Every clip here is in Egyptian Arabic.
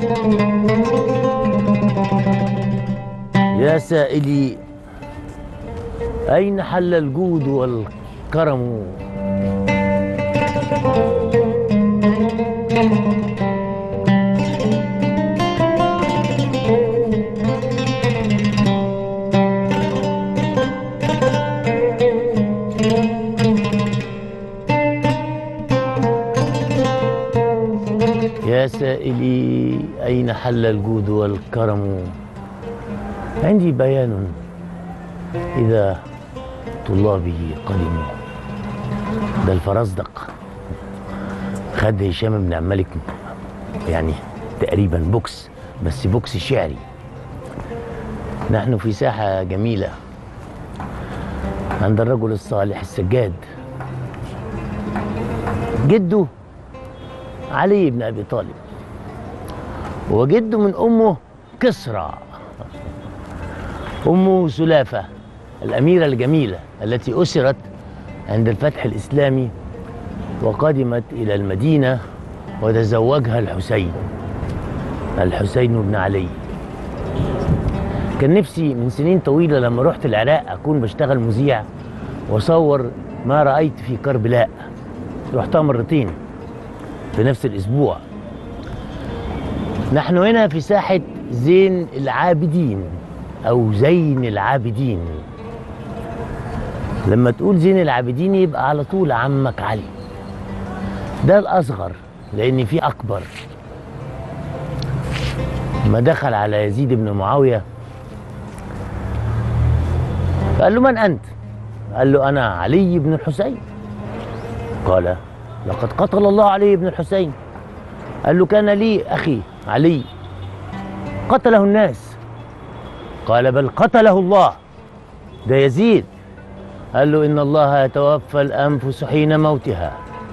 يا سائلي أين حل الجود والكرم يا سائلي أين حل الجود والكرم عندي بيان إذا طلابي قدموا ده الفرزدق خد هشام بن عبد الملك يعني تقريبا بوكس بس بوكس شعري نحن في ساحة جميلة عند الرجل الصالح السجاد جده علي بن أبي طالب وجده من أمه كسرى أم سلافة الأميرة الجميلة التي أسرت عند الفتح الإسلامي وقدمت إلى المدينة وتزوجها الحسين الحسين بن علي كان نفسي من سنين طويلة لما رحت العراق أكون بشتغل مذيع وأصور ما رأيت في كربلاء رحتها مرتين في نفس الأسبوع نحن هنا في ساحة زين العابدين أو زين العابدين لما تقول زين العابدين يبقى على طول عمك علي ده الأصغر لأن في أكبر ما دخل على يزيد بن معاوية قال له من أنت؟ قال له أنا علي بن الحسين قال لقد قتل الله علي بن الحسين قال له كان لي أخي علي قتله الناس قال بل قتله الله ده يزيد قال له إن الله يتوفى الأنفس حين موتها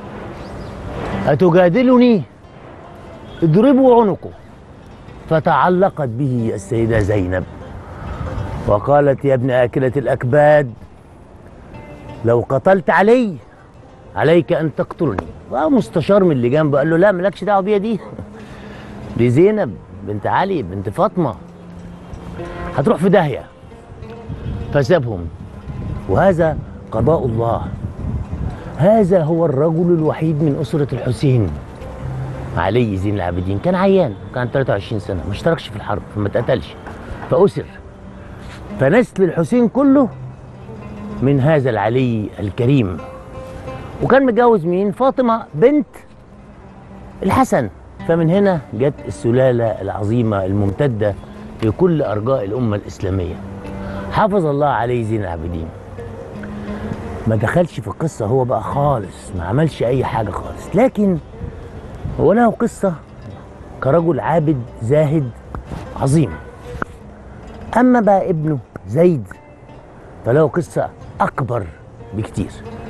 أتجادلني اضربوا عنقه فتعلقت به السيدة زينب وقالت يا ابن آكلة الأكباد لو قتلت علي عليك أن تقتلني ومستشار من اللي جنبه قال له لا مالكش دعوة بيها دي دي زينب بنت علي بنت فاطمة هتروح في داهية فسابهم وهذا قضاء الله هذا هو الرجل الوحيد من أسرة الحسين علي زين العابدين كان عيان كان 23 سنة ما اشتركش في الحرب فما اتقتلش فأسر فنسل الحسين كله من هذا العلي الكريم وكان متجوز مين فاطمة بنت الحسن فمن هنا جت السلالة العظيمة الممتدة في كل أرجاء الأمة الإسلامية حافظ الله عليه زين العابدين ما دخلش في القصة هو بقى خالص ما عملش أي حاجة خالص لكن هو له قصة كرجل عابد زاهد عظيم أما بقى ابنه زيد فله قصة أكبر بكتير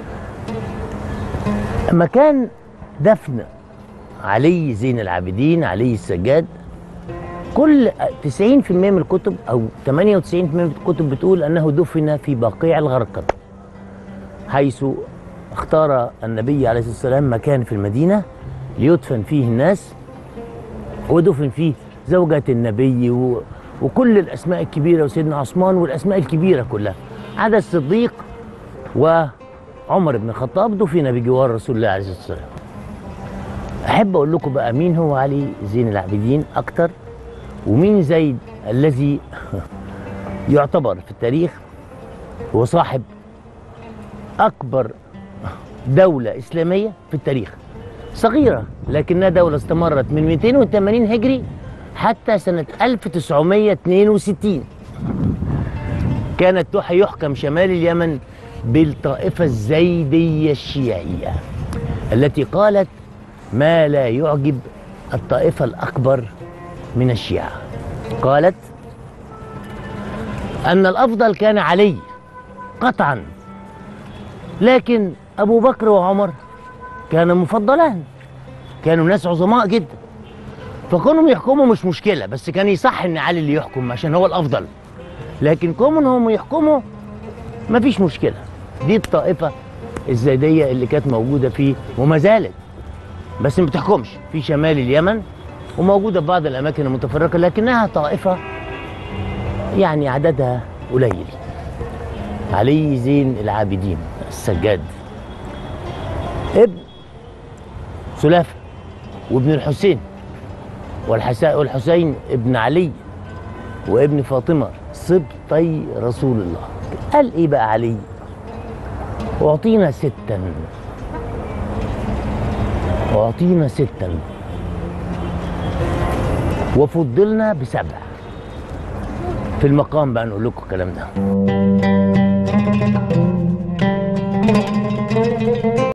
أما كان دفن علي زين العابدين علي السجاد كل 90% من الكتب أو 98% من الكتب بتقول أنه دفن في بقيع الغرقد حيث اختار النبي عليه الصلاة والسلام مكان في المدينة ليدفن فيه الناس ودفن فيه زوجة النبي و... وكل الأسماء الكبيرة وسيدنا عثمان والأسماء الكبيرة كلها عدا الصديق وعمر بن الخطاب دفن بجوار رسول الله عليه الصلاة والسلام أحب أقول لكم بقى مين هو علي زين العابدين أكتر ومين زيد الذي يعتبر في التاريخ هو صاحب أكبر دولة إسلامية في التاريخ صغيرة لكنها دولة استمرت من 280 هجري حتى سنة 1962 كانت يحكم شمال اليمن بالطائفة الزيدية الشيعية التي قالت ما لا يعجب الطائفة الأكبر من الشيعة قالت أن الأفضل كان علي قطعا لكن أبو بكر وعمر كانوا مفضلان كانوا ناس عظماء جدا فكونهم يحكموا مش مشكلة بس كان يصح إن علي اللي يحكم عشان هو الأفضل لكن كونهم يحكموا مفيش مشكلة دي الطائفة الزيدية اللي كانت موجودة فيه وما زالت بس ما بتحكمش في شمال اليمن وموجودة في بعض الأماكن المتفرقة لكنها طائفة يعني عددها قليل علي زين العابدين السجاد ابن سلافة وابن الحسين والحسا- والحسين ابن علي وابن فاطمة سبطي رسول الله قال ايه بقى علي أعطينا ستا أعطينا ستا وفضلنا بسبع في المقام بقى نقول لكم الكلام ده